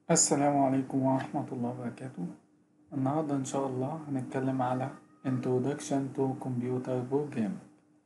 السلام عليكم ورحمة الله وبركاته النهاردة إن شاء الله هنتكلم على Introduction to Computer Programming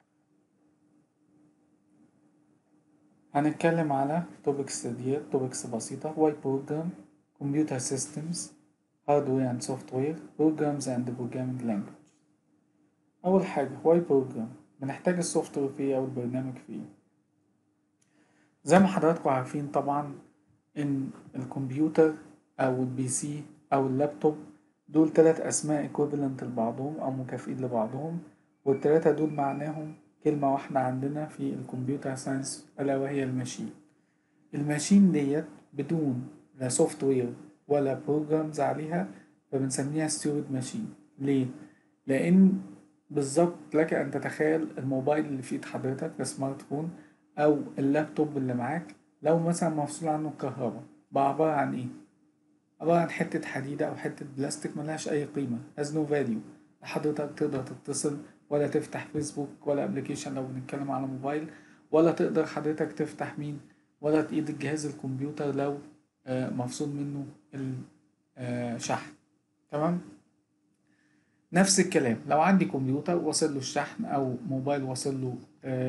هنتكلم على topics دي topics بسيطة Why Program Computer Systems Hardware and Software Programs and Programming Language أول حاجة Why Program بنحتاج السوفت وير فيه أو البرنامج فيه زي ما حضراتكم عارفين طبعا إن الكمبيوتر أو البي سي أو اللابتوب دول تلات أسماء equivalent لبعضهم أو مكافئين لبعضهم والتلاتة دول معناهم كلمة واحدة عندنا في الكمبيوتر ساينس ألا وهي الماشين الماشين ديت بدون لا سوفت وير ولا بروجرامز عليها فبنسميها ستيورد ماشين ليه؟ لأن بالظبط لك أن تتخيل الموبايل اللي في إيد حضرتك السمارت فون أو اللابتوب اللي معاك لو مثلا مفصول عنه الكهرباء بقى عبارة عن إيه؟ عبارة عن حتة حديدة أو حتة بلاستيك ملهاش أي قيمة has no value لا حضرتك تقدر تتصل ولا تفتح فيسبوك ولا ابلكيشن لو بنتكلم على موبايل ولا تقدر حضرتك تفتح مين ولا تقيد الجهاز الكمبيوتر لو مفصول منه الشحن تمام نفس الكلام لو عندي كمبيوتر واصل له الشحن او موبايل واصل له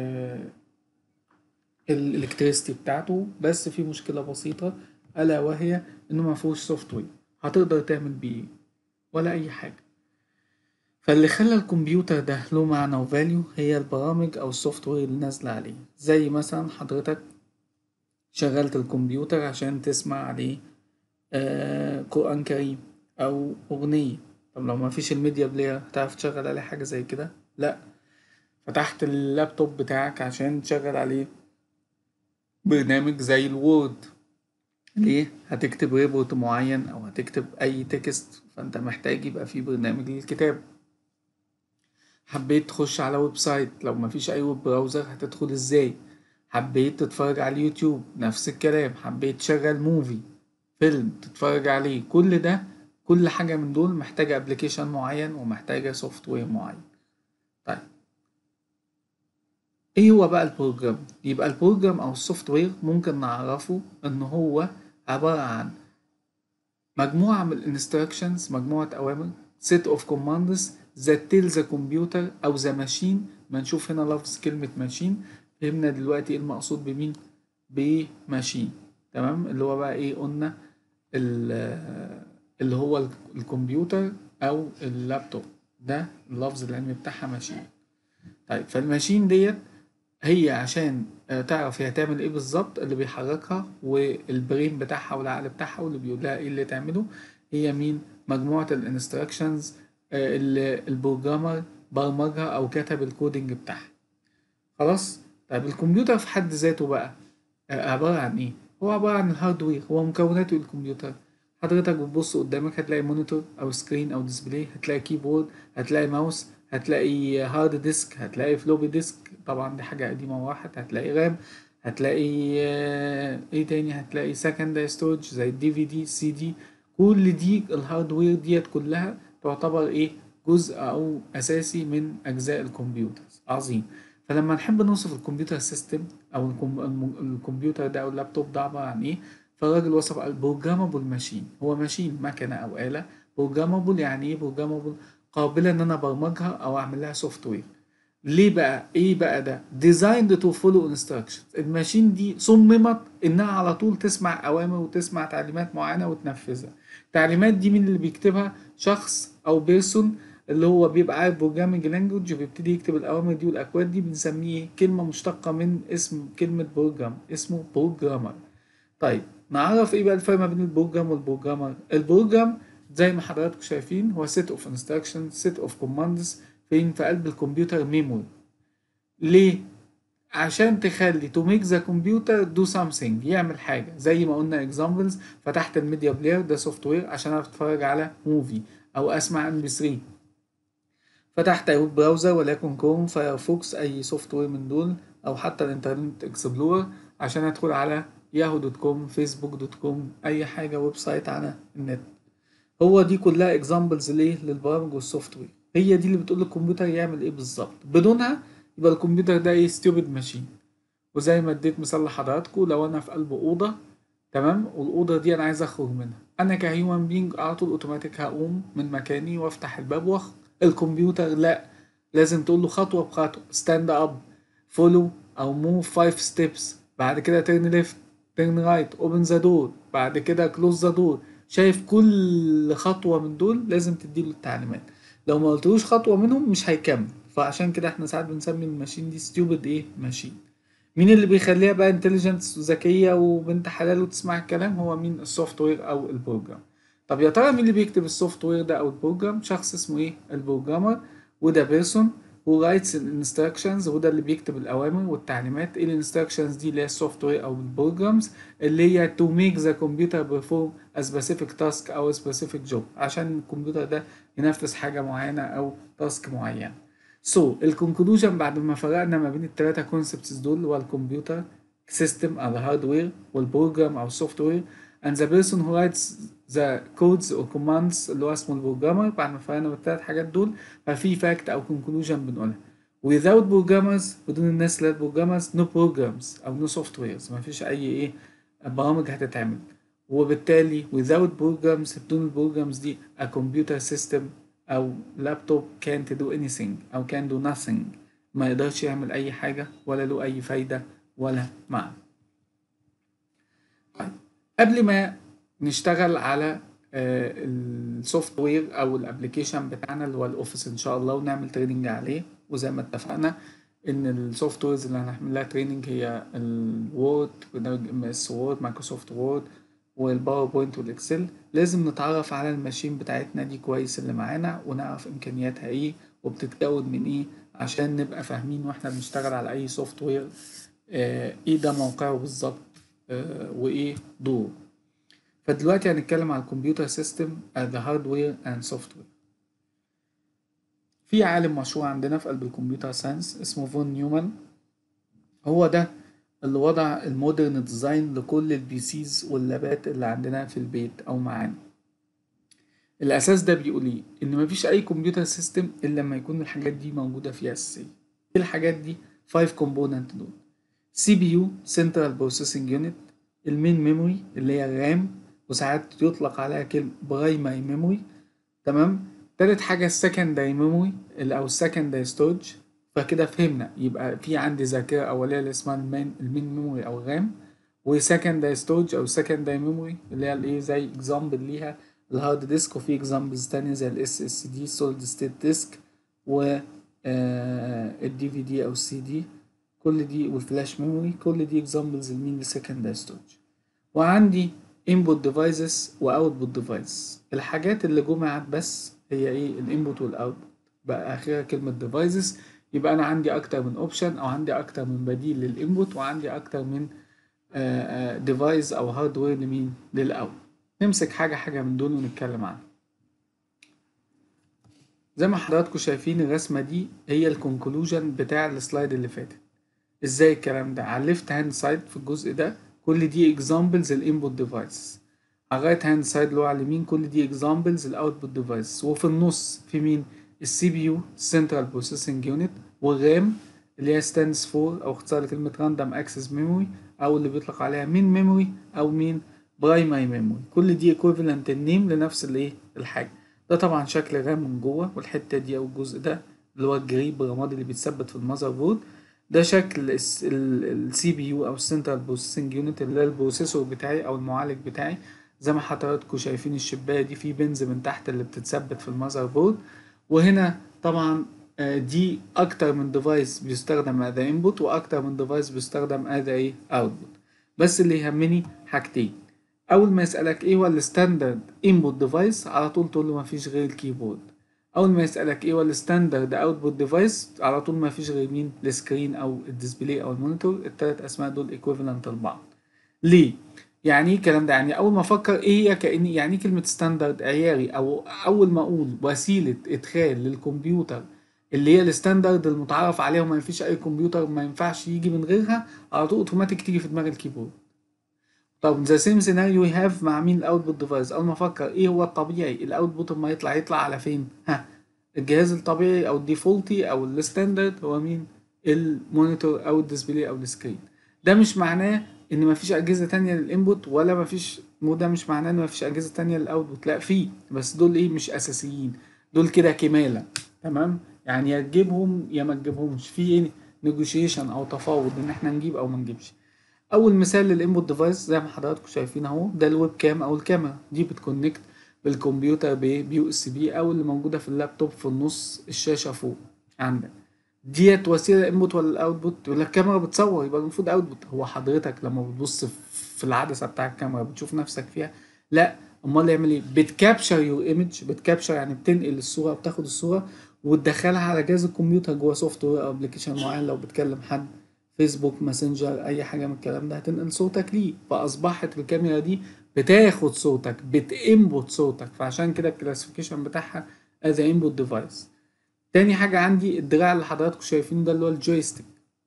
الالكتريستي بتاعته بس في مشكلة بسيطة ألا وهي إنه مفهوش سوفت وير هتقدر تعمل بيه إيه ولا أي حاجة فاللي خلى الكمبيوتر ده له معنى وفاليو هي البرامج أو السوفت وير اللي نازلة عليه زي مثلا حضرتك شغلت الكمبيوتر عشان تسمع عليه آه قرآن كريم أو أغنية طب لو مفيش الميديا بلاير هتعرف تشغل عليه حاجة زي كده؟ لأ فتحت اللابتوب بتاعك عشان تشغل عليه برنامج زي الوورد ليه هتكتب ريبورت معين او هتكتب اي تكست فانت محتاج يبقى في برنامج للكتاب حبيت تخش على ويب سايت لو مفيش اي ويب براوزر هتدخل ازاي حبيت تتفرج على اليوتيوب نفس الكلام حبيت تشغل موفي فيلم تتفرج عليه كل ده كل حاجة من دول محتاجة ابلكيشن معين ومحتاجة سوفت وير معين طيب ايه هو بقى البروجرام يبقى البروجرام او السوفت وير ممكن نعرفه ان هو عبارة عن مجموعة من الانستراكشنز مجموعة اوامر set of commands that tell the computer او the machine ما نشوف هنا لفظ كلمة ماشين فهمنا دلوقتي ايه المقصود بمين بماشين تمام اللي هو بقى ايه قلنا اللي هو الكمبيوتر او اللابتوب ده اللفظ العلمي بتاعها ماشين طيب فالماشين ديت هي عشان تعرف هي هتعمل ايه بالظبط اللي بيحركها والبرين بتاعها والعقل بتاعها واللي بيقول لها ايه اللي تعمله هي مين مجموعة الانستراكشنز اللي البروجرامر برمجها او كتب الكودينج بتاعها خلاص طيب الكمبيوتر في حد ذاته بقى عبارة عن ايه هو عبارة عن الهاردوير هو مكوناته الكمبيوتر حضرتك بتبص قدامك هتلاقي مونيتور او سكرين او ديسبلاي هتلاقي كيبورد هتلاقي ماوس هتلاقي هارد ديسك هتلاقي فلوبي ديسك طبعا دي حاجة قديمة واحد هتلاقي رام هتلاقي ايه تاني هتلاقي سكندري ستورج زي الدي في دي سي دي كل دي الهاردوير ديت كلها تعتبر ايه جزء او اساسي من اجزاء الكمبيوتر عظيم فلما نحب نوصف الكمبيوتر سيستم او الكمبيوتر ده او اللابتوب ده عبارة عن ايه فالراجل وصف البروجرامبل ماشين هو ماشين مكنة او آلة بروجرامبل يعني ايه بروجرامبل قابلة ان انا ابرمجها او اعمل لها سوفت وير ليه بقى ايه بقى ده designed to follow instructions الماشين دي صممت انها على طول تسمع اوامر وتسمع تعليمات معينة وتنفذها التعليمات دي مين اللي بيكتبها شخص او بيرسون اللي هو بيبقى عارف بروجرامنج لانجوج وبيبتدي يكتب الاوامر دي والاكواد دي بنسميه كلمة مشتقة من اسم كلمة بروجرام اسمه بروجرامر طيب نعرف ايه بقى الفرق ما بين البروجرام والبروجرامر البروجرام زي ما حضراتكم شايفين هو set of instructions set of commands فين في قلب الكمبيوتر ميموري ليه عشان تخلي to make the computer do something يعمل حاجة زي ما قلنا examples فتحت الميديا بلاير ده سوفت وير عشان اعرف اتفرج على موفي او اسمع ام بي 3 فتحت ويب براوزر وليكن كروم فايرفوكس اي سوفت وير من دول او حتى الانترنت اكسبلورر عشان ادخل على ياهو دوت كوم فيسبوك دوت كوم اي حاجة ويب سايت على النت هو دي كلها اكزامبلز ليه للبرامج والسوفت وير هي دي اللي بتقول للكمبيوتر يعمل ايه بالظبط بدونها يبقى الكمبيوتر ده ايه ستيوبد ماشين وزي ما اديت مثال لحضراتكم لو انا في قلب اوضه تمام والاوضه دي انا عايز اخرج منها انا كهيومن بينج على طول اوتوماتيك هقوم من مكاني وافتح الباب واخرج الكمبيوتر لا لازم تقول له خطوه بخطوه ستاند اب فولو او موف 5 ستيبس بعد كده ترن ليفت ترن رايت اوبن ذا دور بعد كده كلوز ذا دور شايف كل خطوه من دول لازم تديله التعليمات لو ما قلتلوش خطوه منهم مش هيكمل فعشان كده احنا ساعات بنسمي الماشين دي ستيوبد ايه ماشين مين اللي بيخليها بقى انتليجنس وذكيه وبنت حلال وتسمع الكلام هو مين السوفت وير او البروجرام طب يا ترى مين اللي بيكتب السوفت وير ده او البروجرام شخص اسمه ايه البروجرامر وده بيرسون هو رايتس الانستراكشنز وده اللي بيكتب الاوامر والتعليمات ايه الانستراكشنز دي اللي هي السوفت وير او البروجرامز اللي هي تو ميك ذا كمبيوتر بيرفورم ا سبيسيفيك تاسك او سبيسيفيك جوب عشان الكمبيوتر ده ينفذ حاجه معينه او تاسك معين سو so, الكونكلوجن بعد ما فرقنا ما بين الثلاثه كونسبتس دول اللي هو الكمبيوتر سيستم او الهاردوير والبروجرام او السوفت وير and the person who writes the codes or commands اللي هو اسمه البروجرامر بعد ما فرقنا بالثلاث حاجات دول ففي فاكت او conclusion بنقولها without programmers بدون الناس اللي هي programmers no programs او no softwares ما فيش اي ايه برامج هتتعمل وبالتالي without programs بدون البروجرامز دي a computer system او لابتوب can't do anything او can do nothing ما يقدرش يعمل اي حاجة ولا له اي فايدة ولا معنى طيب قبل ما نشتغل على السوفت وير او الابلكيشن بتاعنا اللي هو الاوفيس ان شاء الله ونعمل تريننج عليه وزي ما اتفقنا ان السوفت ويرز اللي هنعمل لها تريننج هي الوورد برنامج ام اس وورد مايكروسوفت وورد والباوربوينت والاكسل لازم نتعرف على الماشين بتاعتنا دي كويس اللي معانا ونعرف امكانياتها ايه وبتتكون من ايه عشان نبقى فاهمين واحنا بنشتغل على اي سوفت وير آه ايه ده موقعه بالظبط آه وايه دوره فدلوقتي هنتكلم على الكمبيوتر سيستم ذا هاردوير اند سوفت وير في عالم مشهور عندنا في قلب الكمبيوتر ساينس اسمه فون نيومان هو ده اللي وضع المودرن ديزاين لكل البي سيز واللابات اللي عندنا في البيت او معانا الاساس ده بيقول ايه ان مفيش اي كمبيوتر سيستم الا لما يكون الحاجات دي موجوده فيها اساسيه ايه الحاجات دي 5 كومبوننت دول سي بي يو سنترال بروسيسنج يونت المين ميموري اللي هي الرام وساعات يطلق عليها كلمه برايمري ميموري تمام تالت حاجه السكندري ميموري او السكندري ستورج فكده فهمنا يبقى في عندي ذاكره اوليه اللي اسمها المين المين ميموري او الرام وسكندري ستورج او سكندري ميموري اللي هي الايه زي اكزامبل ليها الهارد ديسك وفي اكزامبلز تانية زي الاس اس دي سوليد ستيت ديسك و الدي في دي او السي دي كل دي والفلاش ميموري كل دي اكزامبلز لمين لسكندري ستورج وعندي input devices و output device الحاجات اللي جمعت بس هي ايه الانبوت والاوتبوت بقى اخرها كلمة devices يبقى انا عندي اكتر من اوبشن او عندي اكتر من بديل للانبوت وعندي اكتر من ديفايس او هاردوير لمين للاوت نمسك حاجة حاجة من دول ونتكلم عنها زي ما حضراتكم شايفين الرسمة دي هي الكونكلوجن بتاع السلايد اللي فاتت ازاي الكلام ده على الليفت هاند سايد في الجزء ده كل دي اكزامبلز الانبوت ديفايس على الرايت هاند سايد اللي هو على اليمين كل دي اكزامبلز الاوتبوت ديفايس وفي النص في مين السي بي يو سنترال بروسيسنج يونت والرام اللي هي ستاندز فور او اختصار لكلمة راندوم اكسس ميموري او اللي بيطلق عليها مين ميموري او مين برايمري ميموري كل دي ايكويفالنت النيم لنفس الايه الحاجة ده طبعا شكل رام من جوه والحتة دي او الجزء ده اللي هو الجريب الرمادي اللي بيتثبت في المذر بورد ده شكل السي بي يو او السنترال بروسيسنج يونت اللي هو البروسيسور بتاعي او المعالج بتاعي زي ما حضراتكم شايفين الشبايه دي في بنز من تحت اللي بتتثبت في المذر بورد وهنا طبعا دي اكتر من ديفايس بيستخدم از انبوت واكتر من ديفايس بيستخدم از ايه اوتبوت بس اللي يهمني حاجتين اول ما يسالك ايه هو الستاندرد انبوت ديفايس على طول تقول له مفيش غير الكيبورد اول ما يسالك ايه هو الستاندرد اوتبوت ديفايس على طول ما فيش غير مين السكرين او الديسبلاي او المونيتور الثلاث اسماء دول ايكويفالنت لبعض ليه يعني ايه الكلام ده يعني اول ما افكر ايه هي كاني يعني كلمه ستاندرد عياري او اول ما اقول وسيله ادخال للكمبيوتر اللي هي الستاندرد المتعارف عليها وما فيش اي كمبيوتر ما ينفعش يجي من غيرها على طول اوتوماتيك تيجي في دماغ الكيبورد طب ذا سيم سيناريو هاف مع مين الاوتبوت ديفايس اول ما افكر ايه هو الطبيعي الاوتبوت لما يطلع يطلع على فين ها الجهاز الطبيعي او الديفولتي او الستاندرد هو مين المونيتور او الديسبلاي او السكرين ده مش معناه ان مفيش اجهزه تانية للانبوت ولا مفيش مو ده مش معناه ان مفيش اجهزه تانية للاوتبوت لا في بس دول ايه مش اساسيين دول كده كماله تمام يعني يا تجيبهم يا ما تجيبهمش في ايه نيجوشيشن او تفاوض ان احنا نجيب او ما نجيبش اول مثال للانبوت ديفايس زي ما حضراتكم شايفين اهو ده الويب كام او الكاميرا دي بتكونكت بالكمبيوتر بيو اس بي او اللي موجوده في اللابتوب في النص الشاشه فوق عندك ديت وسيله انبوت ولا الاوتبوت يقول لك الكاميرا بتصور يبقى المفروض اوتبوت هو حضرتك لما بتبص في العدسه بتاع الكاميرا بتشوف نفسك فيها لا امال يعمل ايه بتكابشر يور ايمج بتكابشر يعني بتنقل الصوره بتاخد الصوره وتدخلها على جهاز الكمبيوتر جوه سوفت وير او ابلكيشن معين لو بتكلم حد فيسبوك ماسنجر اي حاجه من الكلام ده هتنقل صوتك ليه فاصبحت الكاميرا دي بتاخد صوتك بتنبوت صوتك فعشان كده الكلاسيفيكيشن بتاعها از انبوت ديفايس تاني حاجه عندي الدراع اللي حضراتكم شايفينه ده اللي هو الجويستيك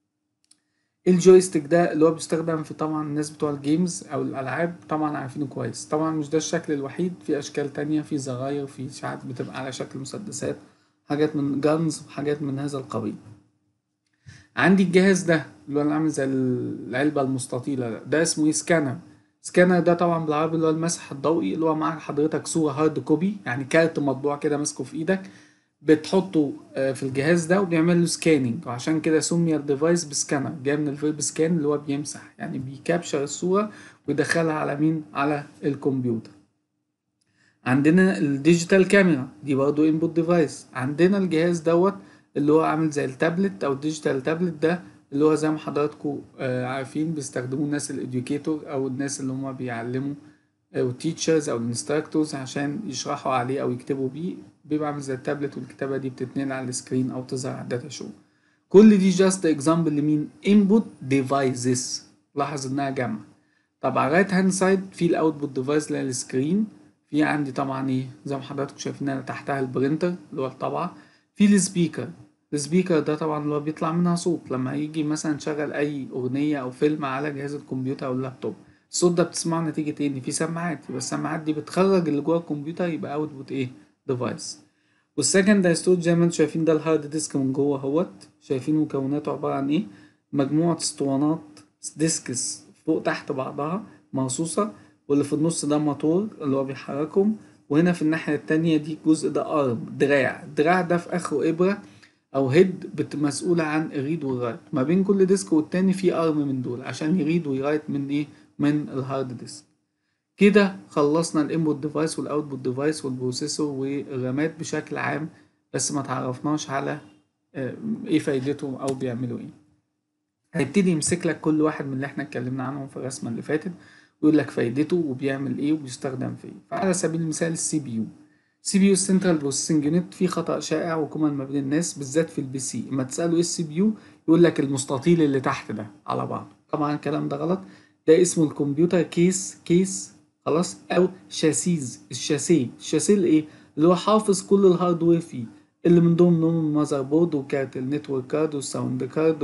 الجويستيك ده اللي هو بيستخدم في طبعا الناس بتوع الجيمز او الالعاب طبعا عارفينه كويس طبعا مش ده الشكل الوحيد في اشكال تانية في زراير في ساعات بتبقى على شكل مسدسات حاجات من جانز وحاجات من هذا القبيل عندي الجهاز ده اللي هو عامل زي العلبة المستطيلة ده, ده اسمه ايه سكانر سكانر ده طبعا بالعربي اللي هو المسح الضوئي اللي هو معاك حضرتك صورة هارد كوبي يعني كارت مطبوع كده ماسكه في ايدك بتحطه في الجهاز ده وبيعمل له سكاننج وعشان كده سمي الديفايس بسكانر جاي من الفيرب سكان اللي هو بيمسح يعني بيكابشر الصورة ويدخلها على مين على الكمبيوتر عندنا الديجيتال كاميرا دي برضه انبوت ديفايس عندنا الجهاز دوت اللي هو عامل زي التابلت او الديجيتال تابلت ده اللي هو زي ما حضراتكم عارفين بيستخدموه الناس الاديوكيتور او الناس اللي هم بيعلموا او تيتشرز او الانستراكتورز عشان يشرحوا عليه او يكتبوا بيه بيبقى عامل زي التابلت والكتابة دي بتتنقل على السكرين او تظهر على الداتا شو كل دي جاست اكزامبل لمين انبوت ديفايسز لاحظ انها جمع طب على الرايت هاند سايد في الاوتبوت ديفايس اللي هي السكرين في عندي طبعا ايه زي ما حضراتكم شايفين انا تحتها البرينتر اللي هو الطبعة في السبيكر السبيكر ده طبعا اللي هو بيطلع منها صوت لما يجي مثلا تشغل اي اغنية او فيلم على جهاز الكمبيوتر او اللابتوب الصوت ده بتسمعه نتيجة ايه ان في سماعات يبقى السماعات دي بتخرج اللي جوه الكمبيوتر يبقى اوتبوت ايه ديفايس والسكندري ستورج زي ما انتم شايفين ده الهارد ديسك من جوه اهوت شايفين مكوناته عبارة عن ايه مجموعة اسطوانات ديسكس فوق تحت بعضها مرصوصة واللي في النص ده موتور اللي هو بيحركهم وهنا في الناحية التانية دي الجزء ده ارم دراع الدراع ده في اخره ابرة او هيد مسؤولة عن الريد والرايت ما بين كل ديسك والتاني في ارم من دول عشان يريد ويرايت من ايه من الهارد ديسك كده خلصنا الانبوت ديفايس والاوتبوت ديفايس والبروسيسور والرامات بشكل عام بس ما تعرفناش على ايه فايدتهم او بيعملوا ايه هيبتدي يمسك لك كل واحد من اللي احنا اتكلمنا عنهم في الرسمه اللي فاتت ويقول لك فايدته وبيعمل ايه وبيستخدم في ايه فعلى سبيل المثال السي بي يو سي بي يو السنترال بروسيسنج يونت فيه خطا شائع وكومن ما بين الناس بالذات في البي سي اما تساله ايه السي بي يو يقول لك المستطيل اللي تحت ده على بعض طبعا الكلام ده غلط ده اسمه الكمبيوتر كيس كيس خلاص او شاسيز الشاسيه الشاسيه اللي ايه اللي هو حافظ كل الهاردوير فيه اللي من ضمنهم المذر بورد وكارت النتورك كارد والساوند كارد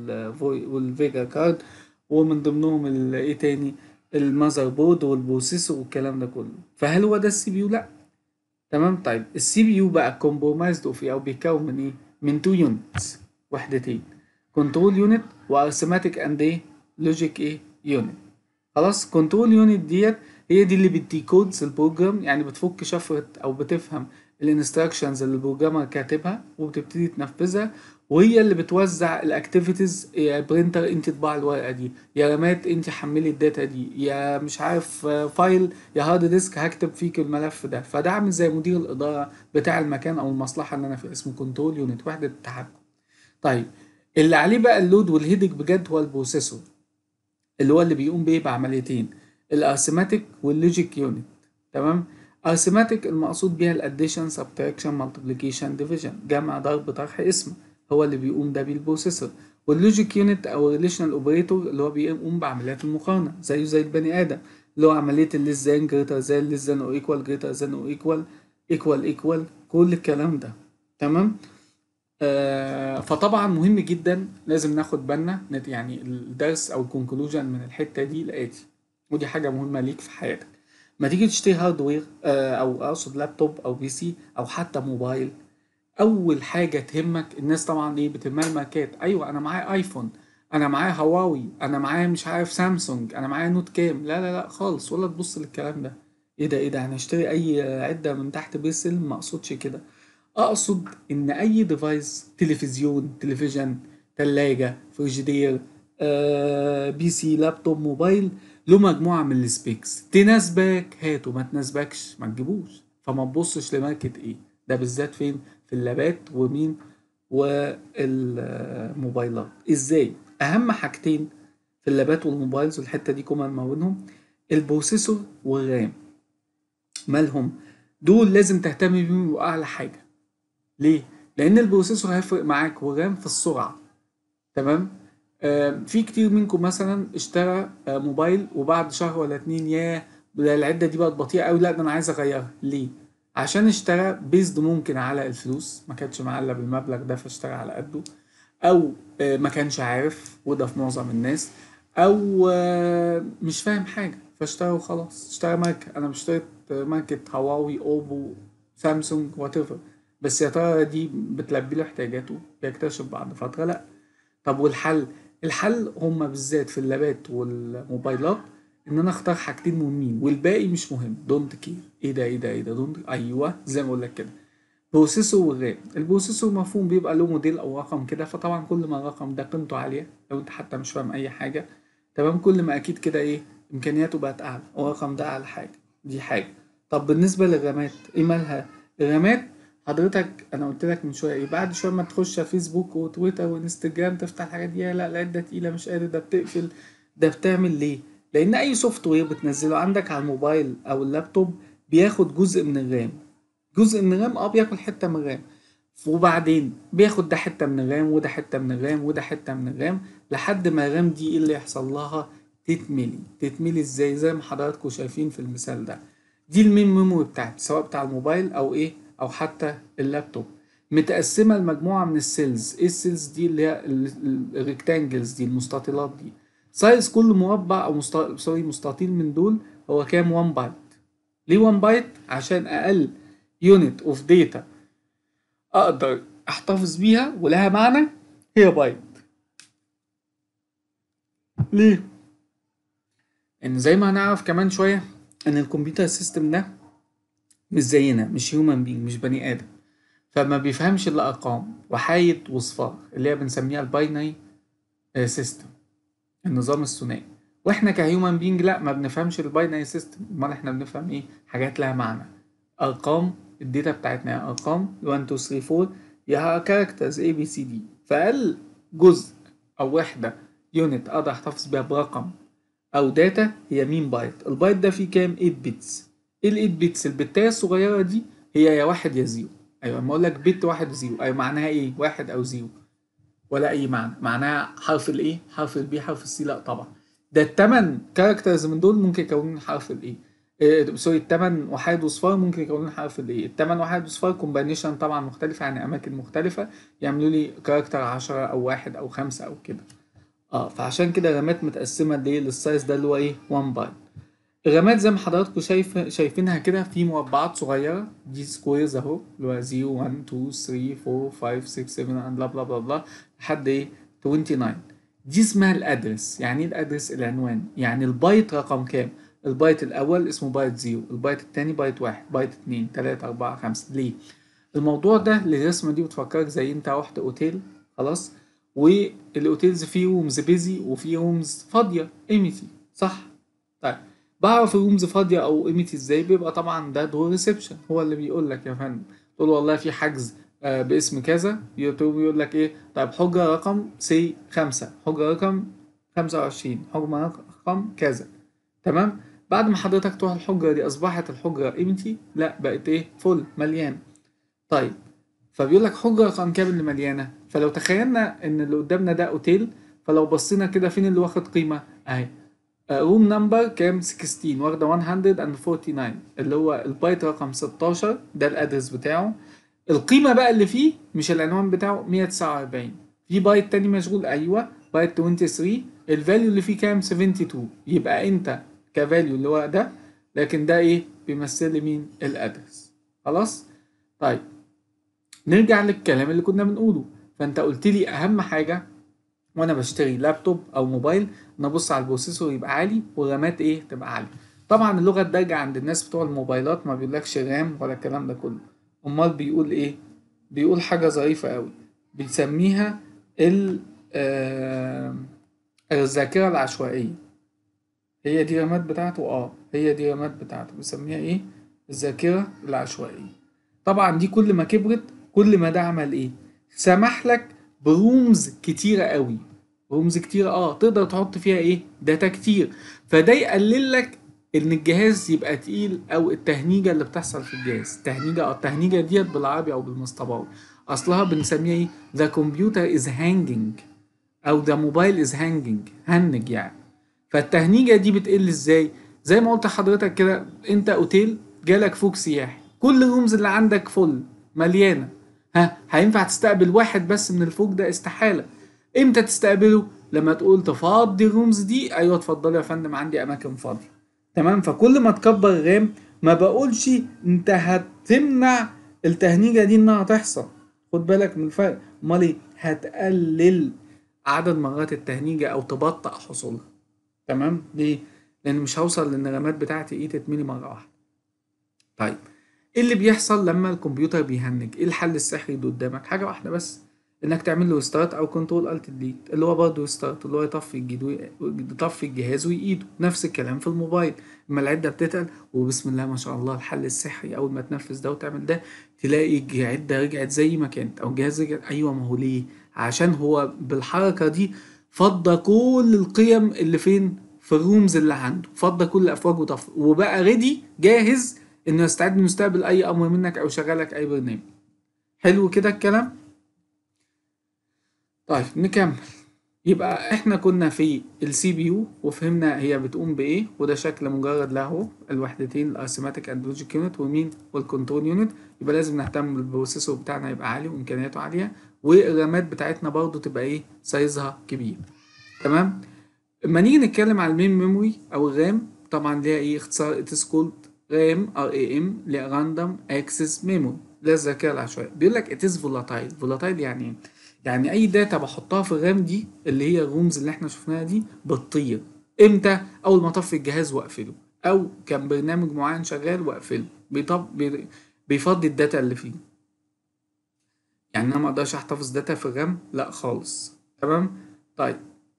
والفيجا كارد ومن ضمنهم ايه تاني المذر بورد والبروسيسور والكلام ده كله فهل هو ده السي بي يو لا تمام طيب السي بي يو بقى كومبرومايزد اوف او بيتكون من ايه من تو يونتس وحدتين كنترول يونت وارثماتيك اند ايه لوجيك ايه يونت خلاص كنترول يونت ديت هي دي اللي بتديكودز البروجرام يعني بتفك شفرة او بتفهم الانستراكشنز اللي البروجرامر كاتبها وبتبتدي تنفذها وهي اللي بتوزع الاكتيفيتيز يا برينتر انت طبع الورقه دي يا رامات انت حملي الداتا دي يا مش عارف فايل يا هارد ديسك هكتب فيك الملف ده فده عامل زي مدير الاداره بتاع المكان او المصلحه اللي انا فيها اسمه كنترول يونت وحده التحكم طيب اللي عليه بقى اللود والهيدك بجد هو البروسيسور اللي هو اللي بيقوم بايه بعمليتين الارثماتيك واللوجيك يونت تمام ارثماتيك المقصود بيها الاديشن سبتراكشن مالتيبليكيشن ديفيجن جمع ضرب طرح اسم هو اللي بيقوم ده بالبروسيسور واللوجيك يونت او ريليشنال اوبريتور اللي هو بيقوم بعمليات المقارنه زيه زي البني ادم اللي هو عمليه الليس ذان جريتر ذان ليس ذان او ايكوال جريتر ذان او ايكوال ايكوال ايكوال كل الكلام ده تمام آه فطبعا مهم جدا لازم ناخد بالنا يعني الدرس او الكونكلوجن من الحته دي الاتي ودي حاجه مهمه ليك في حياتك ما تيجي تشتري هاردوير آه او اقصد لابتوب او بي سي او حتى موبايل اول حاجه تهمك الناس طبعا ايه بتهمها الماركات ايوه انا معايا ايفون انا معايا هواوي انا معايا مش عارف سامسونج انا معايا نوت كام لا لا لا خالص ولا تبص للكلام ده ايه ده ايه ده هنشتري اي عده من تحت بير السلم ما اقصدش كده اقصد ان اي ديفايس تلفزيون تلفزيون تلاجة فريجيدير آه بي سي لابتوب موبايل له مجموعة من السبيكس تناسبك هاته ما تناسبكش ما تجيبوش فما تبصش لماركة ايه ده بالذات فين في اللابات ومين والموبايلات ازاي اهم حاجتين في اللابات والموبايلز والحتة دي كومن ما بينهم البروسيسور والرام مالهم دول لازم تهتم بيهم يبقوا اعلى حاجة ليه لان البروسيسور هيفرق معاك والرام في السرعة تمام آه في كتير منكم مثلا اشترى آه موبايل وبعد شهر ولا اتنين يا العدة دي بقت بطيئة أوي لا ده أنا عايز أغيرها ليه؟ عشان اشترى بيزد ممكن على الفلوس ما كانش معاه الا بالمبلغ ده فاشترى على قده او آه ما كانش عارف وده في معظم الناس او آه مش فاهم حاجه فاشترى وخلاص اشترى ماركه انا اشتريت ماركه هواوي اوبو سامسونج وات بس يا ترى دي بتلبي له احتياجاته بيكتشف بعد فتره لا طب والحل الحل هما بالذات في اللابات والموبايلات ان انا اختار حاجتين مهمين والباقي مش مهم دونت كير ايه ده ايه ده ايه ده دونت ايوه زي ما اقول لك كده بروسيسور والرام البروسيسور مفهوم بيبقى له موديل او رقم كده فطبعا كل ما الرقم ده قيمته عاليه لو انت حتى مش فاهم اي حاجه تمام كل ما اكيد كده ايه امكانياته بقت اعلى والرقم ده اعلى حاجه دي حاجه طب بالنسبه للرامات ايه مالها الرامات حضرتك انا قلت لك من شويه ايه بعد شويه ما تخش فيسبوك وتويتر وانستجرام تفتح الحاجات دي لا العده تقيله مش قادر ده بتقفل ده بتعمل ليه لان اي سوفت وير بتنزله عندك على الموبايل او اللابتوب بياخد جزء من الرام جزء من الرام اه بياكل حته من الرام وبعدين بياخد ده حته من الرام وده حته من الرام وده حته من الرام لحد ما الرام دي ايه اللي يحصل لها تتملي تتملي ازاي زي ما حضراتكم شايفين في المثال ده دي المين ميموري بتاعتي سواء بتاع الموبايل او ايه او حتى اللابتوب متقسمه لمجموعه من السيلز ايه السيلز دي اللي هي الريكتانجلز دي المستطيلات دي سايز كل مربع او مست... سوري مستطيل من دول هو كام 1 بايت ليه 1 بايت عشان اقل يونت اوف داتا اقدر احتفظ بيها ولها معنى هي بايت ليه ان زي ما هنعرف كمان شويه ان الكمبيوتر سيستم ده مش زينا مش هيومن بينج مش بني ادم فما بيفهمش الا ارقام وحايد وصفار اللي هي بنسميها الباينري سيستم النظام الثنائي واحنا كهيومن بينج لا ما بنفهمش الباينري سيستم امال احنا بنفهم ايه حاجات لها معنى ارقام الداتا بتاعتنا ارقام 1 2 3 4 يا كاركترز اي بي سي دي فاقل جزء او وحده يونت اقدر احتفظ بيها برقم او داتا هي مين بايت البايت ده فيه كام 8 بيتس ايه ال 8 بيتس البتايه الصغيره دي هي يا واحد يا زيرو ايوه لما اقول لك بت واحد وزيرو ايوه معناها ايه واحد او زيرو ولا اي معنى معناها حرف الايه حرف البي حرف السي لا طبعا ده التمن كاركترز من دول ممكن يكونون حرف الايه إيه سوري التمن وحيد وصفار ممكن يكونون حرف الايه التمن وحيد وصفار كومبانيشن طبعا مختلفة يعني اماكن مختلفة يعملوا لي كاركتر عشرة او واحد او خمسة او كده اه فعشان كده الرامات متقسمة ليه للسايز ده اللي هو ايه 1 بايت الرامات زي ما حضراتكم شايف شايفينها كده في مربعات صغيرة دي سكويرز اهو اللي هو 0 1 2 3 4 5 6 7 بلا بلا بلا بلا لحد ايه 29 دي اسمها الادرس يعني ايه الادرس العنوان يعني البايت رقم كام البايت الاول اسمه بايت 0 البايت التاني بايت 1 بايت 2 3 4 5 ليه الموضوع ده الرسمه دي بتفكرك زي انت رحت اوتيل خلاص والاوتيلز فيه رومز بيزي وفيه رومز فاضيه ايميتي صح طيب بعرف الرومز فاضيه او ايميتي ازاي بيبقى طبعا ده دور ريسبشن هو اللي بيقول لك يا فندم تقول والله في حجز آه باسم كذا يقول لك ايه طيب حجره رقم سي خمسة حجره رقم خمسة وعشرين حجره رقم كذا تمام بعد ما حضرتك تروح الحجره دي اصبحت الحجره ايمتي لا بقت ايه فل مليان طيب فبيقول لك حجره رقم كام اللي مليانه فلو تخيلنا ان اللي قدامنا ده اوتيل فلو بصينا كده فين اللي واخد قيمه اهي روم نمبر كام 16 واخده 149 اللي هو البايت رقم 16 ده الادرس بتاعه القيمه بقى اللي فيه مش العنوان بتاعه 149 في بايت تاني مشغول ايوه بايت 23 الفاليو اللي فيه كام 72 يبقى انت كفاليو اللي هو ده لكن ده ايه بيمثل لي مين الادرس خلاص طيب نرجع للكلام اللي كنا بنقوله فانت قلت لي اهم حاجه وانا بشتري لابتوب او موبايل انا ابص على البروسيسور يبقى عالي والرامات ايه تبقى عاليه طبعا اللغه الدارجه عند الناس بتوع الموبايلات ما بيقولكش رام ولا الكلام ده كله امال بيقول ايه بيقول حاجه ظريفه قوي بيسميها ال آه الذاكره العشوائيه هي دي رامات بتاعته اه هي دي رامات بتاعته بيسميها ايه الذاكره العشوائيه طبعا دي كل ما كبرت كل ما ده عمل ايه سمح لك برومز كتيرة قوي رومز كتيرة اه تقدر تحط فيها ايه داتا كتير فده يقلل لك ان الجهاز يبقى تقيل او التهنيجة اللي بتحصل في الجهاز التهنيجة اه التهنيجة ديت بالعربي او بالمصطباوي اصلها بنسميها ايه the computer is hanging او the mobile is hanging هنج يعني فالتهنيجة دي بتقل ازاي زي ما قلت لحضرتك كده انت اوتيل جالك فوق سياحي كل الرومز اللي عندك فل مليانه ها هينفع تستقبل واحد بس من الفوق ده استحاله امتى تستقبله لما تقول تفضي الرومز دي ايوه اتفضلي يا فندم عندي اماكن فاضيه تمام فكل ما تكبر الرام ما بقولش انت هتمنع التهنيجه دي انها تحصل خد بالك من الفرق امال ايه هتقلل عدد مرات التهنيجه او تبطئ حصولها تمام ليه لان مش هوصل لان الرامات بتاعتي ايه تتملي مره واحده طيب ايه اللي بيحصل لما الكمبيوتر بيهنج ايه الحل السحري اللي قدامك حاجه واحده بس انك تعمل له ستارت او كنترول الت ديليت اللي هو برضه ستارت اللي هو يطفي الجدو يطفي الجهاز ويقيده نفس الكلام في الموبايل اما العده بتتقل وبسم الله ما شاء الله الحل السحري اول ما تنفذ ده وتعمل ده تلاقي العده رجعت زي ما كانت او الجهاز رجع ايوه ما هو ليه عشان هو بالحركه دي فضى كل القيم اللي فين في الرومز اللي عنده فضى كل الافواج وطفى وبقى ريدي جاهز انه يستعد انه يستقبل اي امر منك او يشغلك اي برنامج حلو كده الكلام طيب نكمل يبقى احنا كنا في السي بي يو وفهمنا هي بتقوم بايه وده شكل مجرد له الوحدتين الارثماتيك اند لوجيك يونت ومين والكنترول يونت يبقى لازم نهتم بالبروسيسور بتاعنا يبقى عالي وامكانياته عاليه والرامات بتاعتنا برضو تبقى ايه سايزها كبير تمام اما نيجي نتكلم على المين ميموري او الرام طبعا ليها ايه اختصار اتس كولد رام ار اي ام لراندوم اكسس ميموري ده الذاكره العشوائيه بيقول لك اتس فولاتايل فولاتايل يعني ايه يعني اي داتا بحطها في الرام دي اللي هي الرومز اللي احنا شفناها دي بتطير امتى اول ما اطفي الجهاز واقفله او كان برنامج معين شغال واقفله بيطب بي... بيفضي الداتا اللي فيه يعني انا ما اقدرش احتفظ داتا في الرام لا خالص تمام طيب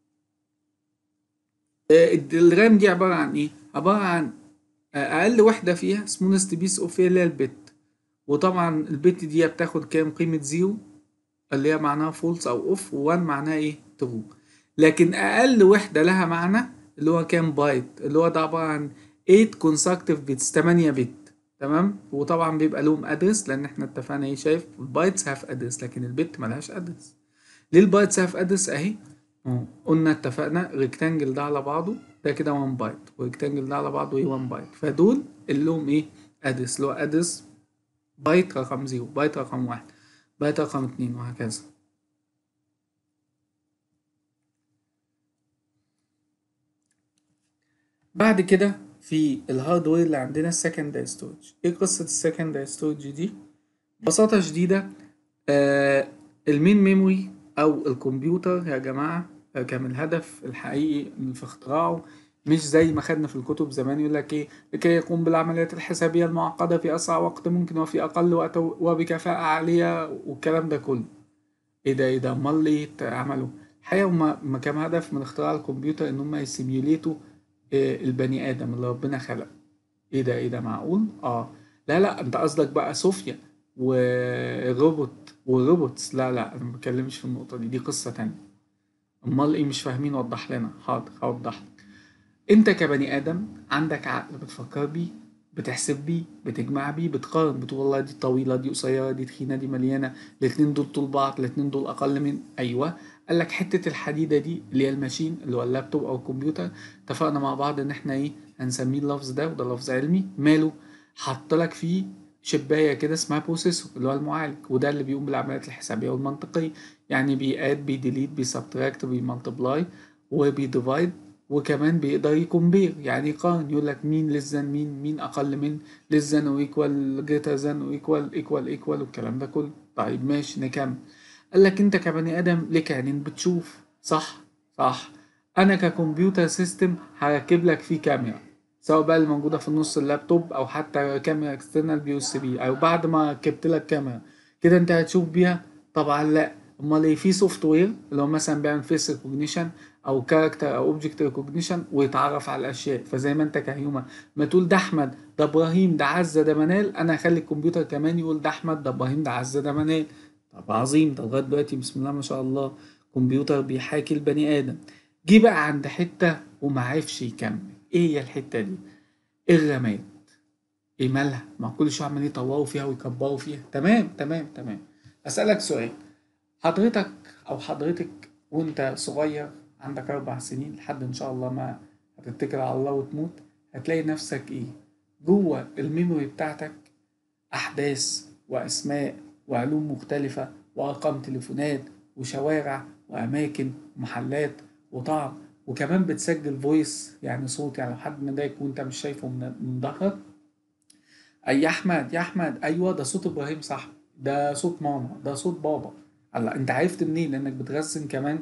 الرام دي عباره عن ايه عباره عن اقل وحده فيها سمونست بيس اوف اللي هي البت وطبعا البت دي بتاخد كام قيمه زيرو اللي هي معناها فولس او اوف و1 معناها ايه ترو لكن اقل وحده لها معنى اللي هو كام بايت اللي هو ده عباره عن 8 consecutive بيتس 8 بت تمام وطبعا بيبقى لهم ادرس لان احنا اتفقنا ايه شايف البايتس هاف ادرس لكن البت ملهاش ادرس ليه البايتس هاف ادرس اهي قلنا اتفقنا ريكتانجل ده على بعضه ده كده 1 بايت والريكتانجل ده على بعضه ايه 1 بايت فدول اللي لهم ايه ادرس اللي هو ادرس بايت رقم 0 بايت رقم 1 بايت رقم 2 وهكذا بعد كده في الهاردوير اللي عندنا السكندري ستورج ايه قصة السكندري ستورج دي ببساطة شديدة آه المين ميموري او الكمبيوتر يا جماعة كان الهدف الحقيقي في اختراعه مش زي ما خدنا في الكتب زمان يقول لك ايه لكي يقوم بالعمليات الحسابية المعقدة في أسرع وقت ممكن وفي أقل وقت وبكفاءة عالية والكلام ده كله ايه ده ايه ده امال ليه عملوا الحقيقة هما كان هدف من اختراع الكمبيوتر ان هما يسيميوليتوا إيه البني آدم اللي ربنا خلقه ايه ده ايه ده معقول اه لا لا انت قصدك بقى صوفيا وروبوت وروبوتس لا لا انا ما بتكلمش في النقطة دي دي قصة تانية امال ايه مش فاهمين وضح لنا حاضر هوضح لك انت كبني ادم عندك عقل بتفكر بيه بتحسب بيه بتجمع بيه بتقارن بتقول والله دي طويلة دي قصيرة دي تخينة دي مليانة الاتنين دول طول بعض الاتنين دول أقل من أيوة قال لك حتة الحديدة دي اللي هي الماشين اللي هو اللابتوب أو الكمبيوتر اتفقنا مع بعض إن إحنا إيه هنسميه اللفظ ده وده لفظ علمي ماله حط لك فيه شباية كده اسمها بروسيسور اللي هو المعالج وده اللي بيقوم بالعمليات الحسابية والمنطقية يعني بياد بيديليت بيسبتراكت بيمالتبلاي وبيديفايد وكمان بيقدر يكمبير يعني يقارن يقول لك مين للزن مين مين اقل من للزن وايكوال جريتر زن وايكوال ايكوال ايكوال والكلام ده كله طيب ماشي نكمل قال لك انت كبني ادم ليك عينين بتشوف صح صح انا ككمبيوتر سيستم هركب لك فيه كاميرا سواء بقى اللي موجوده في النص اللابتوب او حتى كاميرا اكسترنال بي اس بي او بعد ما ركبت لك كاميرا كده انت هتشوف بيها طبعا لا امال ايه في سوفت وير اللي هو مثلا بيعمل فيس ريكوجنيشن او كاركتر او اوبجكت ريكوجنيشن ويتعرف على الاشياء فزي ما انت كهيومن ما تقول ده احمد ده ابراهيم ده عزه ده منال انا هخلي الكمبيوتر كمان يقول ده احمد ده ابراهيم ده عزه ده منال طب عظيم ده لغايه دلوقتي بسم الله ما شاء الله كمبيوتر بيحاكي البني ادم جه بقى عند حته وما عرفش يكمل ايه هي الحته دي الرماد ايه مالها ما كل شويه عمالين يطوروا فيها ويكبروا فيها تمام تمام تمام اسالك سؤال حضرتك او حضرتك وانت صغير عندك اربع سنين لحد ان شاء الله ما هتتكل على الله وتموت هتلاقي نفسك ايه جوه الميموري بتاعتك احداث واسماء وعلوم مختلفه وارقام تليفونات وشوارع واماكن ومحلات وطعم وكمان بتسجل فويس يعني صوت يعني لو حد ناداك وانت مش شايفه من من ظهرك اي يا احمد يا احمد ايوه ده صوت ابراهيم صح ده صوت ماما ده صوت بابا الله انت عرفت منين لانك بتغسل كمان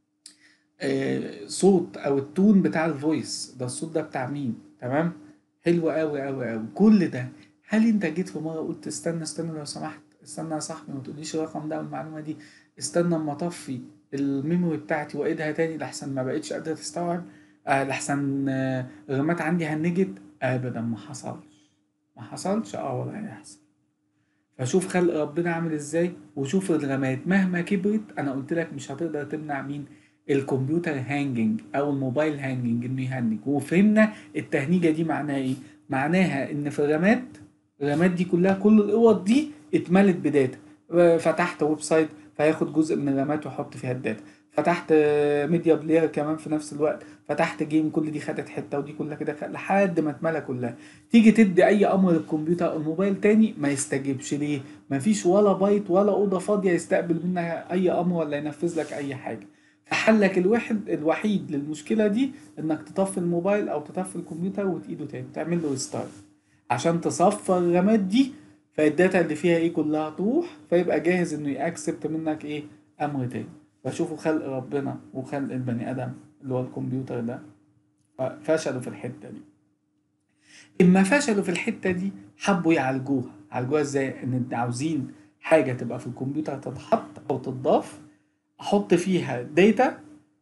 آه صوت او التون بتاع الفويس ده الصوت ده بتاع مين تمام حلو قوي قوي قوي كل ده هل انت جيت في مره قلت استنى استنى لو سمحت استنى يا صاحبي ما تقوليش الرقم ده والمعلومه دي استنى اما اطفي الميموري بتاعتي واعيدها تاني لحسن ما بقتش قادره تستوعب آه لحسن آه الرامات عندي هنجت ابدا ما حصلش ما حصلش اه ولا هيحصل فشوف خلق ربنا عامل ازاي وشوف الرامات مهما كبرت انا قلت لك مش هتقدر تمنع مين الكمبيوتر هانجنج او الموبايل هانجنج انه يهنج وفهمنا التهنيجه دي معناها ايه معناها ان في الرامات الرامات دي كلها كل الاوض دي اتملت بداتا فتحت ويب سايت فياخد جزء من الرامات ويحط فيها الداتا فتحت ميديا بلاير كمان في نفس الوقت فتحت جيم كل دي خدت حته ودي كلها كده لحد ما اتملى كلها تيجي تدي اي امر للكمبيوتر او الموبايل تاني ما يستجيبش ليه مفيش ولا بايت ولا اوضه فاضيه يستقبل منها اي امر ولا ينفذ لك اي حاجه فحلك الواحد الوحيد للمشكله دي انك تطفي الموبايل او تطفي الكمبيوتر وتقيده تاني تعمل له ريستارت عشان تصفى الرامات دي فالداتا اللي فيها ايه كلها تروح فيبقى جاهز انه يأكسبت منك ايه امر تاني فشوفوا خلق ربنا وخلق البني ادم اللي هو الكمبيوتر ده فشلوا في الحته دي اما فشلوا في الحته دي حبوا يعالجوها عالجوها ازاي ان عاوزين حاجه تبقى في الكمبيوتر تتحط او تضاف احط فيها داتا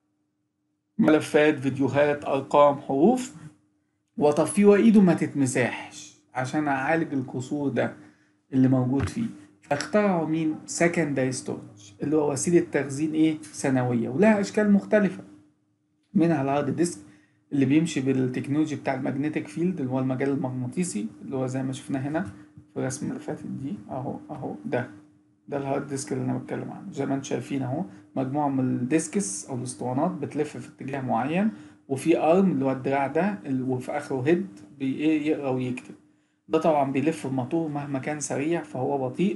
ملفات فيديوهات ارقام حروف واطفيه وايده ما تتمساحش عشان اعالج القصور ده اللي موجود فيه فاخترعوا مين secondary storage اللي هو وسيلة تخزين ايه سنوية ولها اشكال مختلفة منها الهارد ديسك اللي بيمشي بالتكنولوجي بتاع المagnetic فيلد اللي هو المجال المغناطيسي اللي هو زي ما شفنا هنا في الرسمة اللي فاتت دي اهو اهو ده ده الهارد ديسك اللي انا بتكلم عنه زي ما انتم شايفين اهو مجموعة من الديسكس او الاسطوانات بتلف في اتجاه معين وفي ارم اللي هو الدراع ده وفي اخره هيد بيقرا ويكتب ده طبعا بيلف بموتور مهما كان سريع فهو بطيء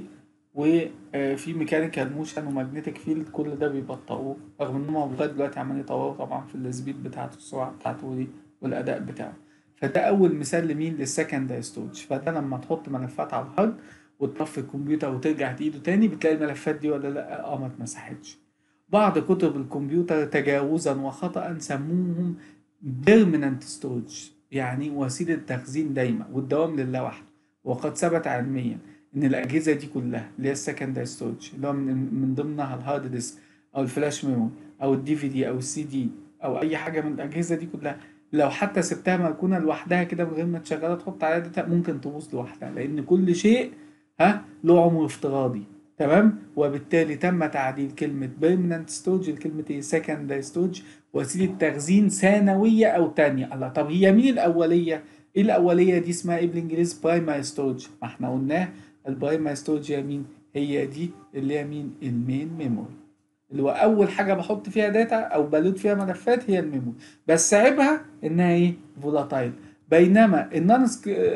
وفي ميكانيكال موشن وماجنتيك فيلد كل ده بيبطئوه رغم ان هم لغايه دلوقتي عمالين يطوروا طبعا في السبيد بتاعته السرعه بتاعته دي والاداء بتاعه فده اول مثال لمين للسكندري ستورج فده لما تحط ملفات على الهارد وتطفي الكمبيوتر وترجع تايده تاني بتلاقي الملفات دي ولا لا اه ما اتمسحتش بعض كتب الكمبيوتر تجاوزا وخطأ سموهم بيرمننت ستورج يعني وسيلة تخزين دايمة والدوام لله وحده وقد ثبت علميا ان الاجهزه دي كلها اللي هي السكندري ستورج اللي هو من, من ضمنها الهارد ديسك او الفلاش ميموري او الدي في دي او السي دي او اي حاجه من الاجهزه دي كلها لو حتى سبتها مركونه لوحدها كده من غير ما تشغلها تحط عليها داتا ممكن تبوظ لوحدها لان كل شيء ها له عمر افتراضي تمام وبالتالي تم تعديل كلمة بيرمننت ستورج لكلمة ايه سكندري ستورج وسيلة تخزين ثانوية أو تانية الله طب هي مين الأولية؟ ايه الأولية دي اسمها ايه بالإنجليزي برايمري ستورج ما احنا قلناه البرايمري ستورج هي مين؟ هي دي اللي هي مين؟ المين ميموري اللي هو أول حاجة بحط فيها داتا أو بلود فيها ملفات هي الميموري بس عيبها إنها ايه؟ فولاتايل بينما النون